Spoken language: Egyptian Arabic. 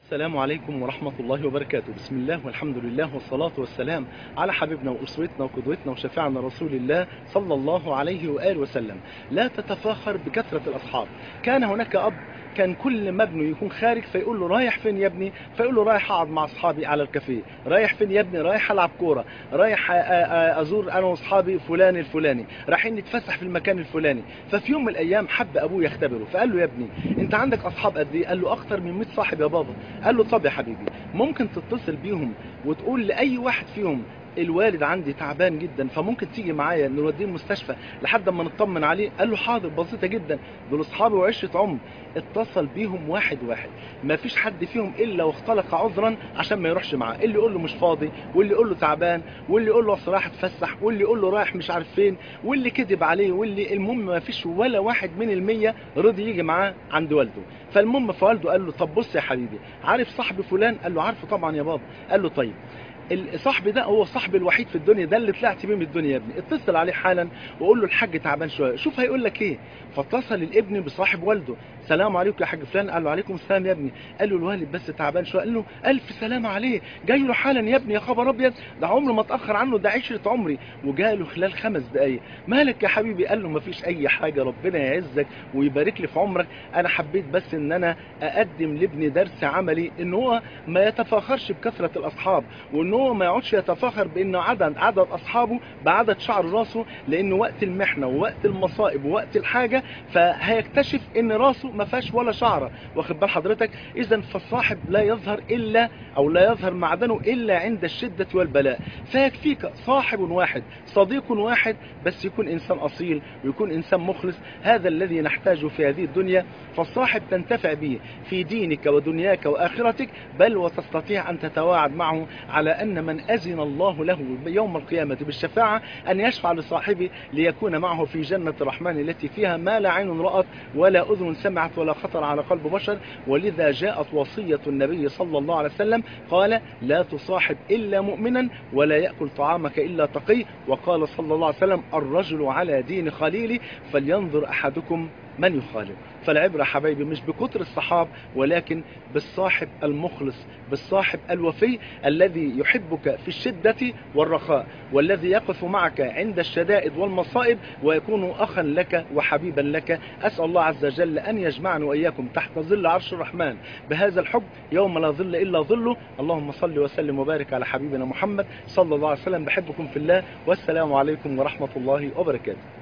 السلام عليكم ورحمة الله وبركاته بسم الله والحمد لله والصلاة والسلام على حبيبنا وأسوتنا وقدوتنا وشفيعنا رسول الله صلى الله عليه وآله وسلم لا تتفاخر بكثرة الأصحاب كان هناك أب كان كل ما ابنه يكون خارج فيقول له رايح فين يا ابني فيقول له رايح اقعد مع اصحابي على الكافيه رايح فين يا ابني رايح العب كوره رايح ازور انا واصحابي فلان الفلاني رايحين نتفسح في المكان الفلاني ففي يوم من الايام حب ابوه يختبره فقال له يا ابني انت عندك اصحاب قد ايه قال له اكتر من 100 صاحب يا بابا قال له طب يا حبيبي ممكن تتصل بيهم وتقول لاي واحد فيهم الوالد عندي تعبان جدا فممكن تيجي معايا نوديه المستشفى لحد ما نطمن عليه قال له حاضر بسيطه جدا دول اصحابي وعشره عمر اتصل بيهم واحد واحد ما فيش حد فيهم الا واختلق عذرا عشان ما يروحش معاه اللي يقول له مش فاضي واللي يقول له تعبان واللي يقول له اصل رايح اتفسح واللي يقول له رايح مش عارف فين واللي كذب عليه واللي المهم ما فيش ولا واحد من المية رضي يجي معاه عند والده فالمهم فوالده قال له طب بص يا حبيبي عارف صاحبي فلان قال له عارفه طبعا يا بابا قال له طيب صاحبي ده هو صاحبي الوحيد في الدنيا ده اللي طلعت بيه من الدنيا يا ابني اتصل عليه حالا وقول له الحاج تعبان شويه شوف هيقول لك ايه فاتصل الابن بصاحب والده سلام عليكم يا حاج فلان قال له عليكم السلام يا ابني قال له الوالد بس تعبان شويه قال له الف سلامه عليه جاي له حالا يا ابني يا خبر ابيض ده عمره ما اتاخر عنه ده عشره عمري وجاله خلال خمس دقائق مالك يا حبيبي قال له ما فيش اي حاجه ربنا يعزك ويبارك لي في عمرك انا حبيت بس ان انا اقدم لابني درس عملي ان هو ما يتفاخرش بكثره الاصحاب وان هو ما يقعدش يتفاخر بان عدد عدد اصحابه بعدد شعر راسه لان وقت المحنه ووقت المصائب ووقت الحاجه فهيكتشف ان راسه ما فيهاش ولا شعره واخد بال حضرتك اذا فالصاحب لا يظهر الا او لا يظهر معدنه الا عند الشده والبلاء فيكفيك صاحب واحد صديق واحد بس يكون انسان اصيل ويكون انسان مخلص هذا الذي نحتاجه في هذه الدنيا فالصاحب تنتفع به في دينك ودنياك واخرتك بل وتستطيع ان تتواعد معه على ان من أذن الله له يوم القيامة بالشفاعة أن يشفع لصاحبه ليكون معه في جنة الرحمن التي فيها ما لا عين رأت ولا أذن سمعت ولا خطر على قلب بشر ولذا جاءت وصية النبي صلى الله عليه وسلم قال لا تصاحب إلا مؤمنا ولا يأكل طعامك إلا تقي وقال صلى الله عليه وسلم الرجل على دين خليله فلينظر أحدكم من يخالف فالعبرة حبايبي مش بكتر الصحاب ولكن بالصاحب المخلص بالصاحب الوفي الذي يحبك في الشدة والرخاء والذي يقف معك عند الشدائد والمصائب ويكون أخا لك وحبيبا لك أسأل الله عز وجل أن يجمعني وإياكم تحت ظل عرش الرحمن بهذا الحب يوم لا ظل إلا ظله اللهم صل وسلم وبارك على حبيبنا محمد صلى الله عليه وسلم بحبكم في الله والسلام عليكم ورحمة الله وبركاته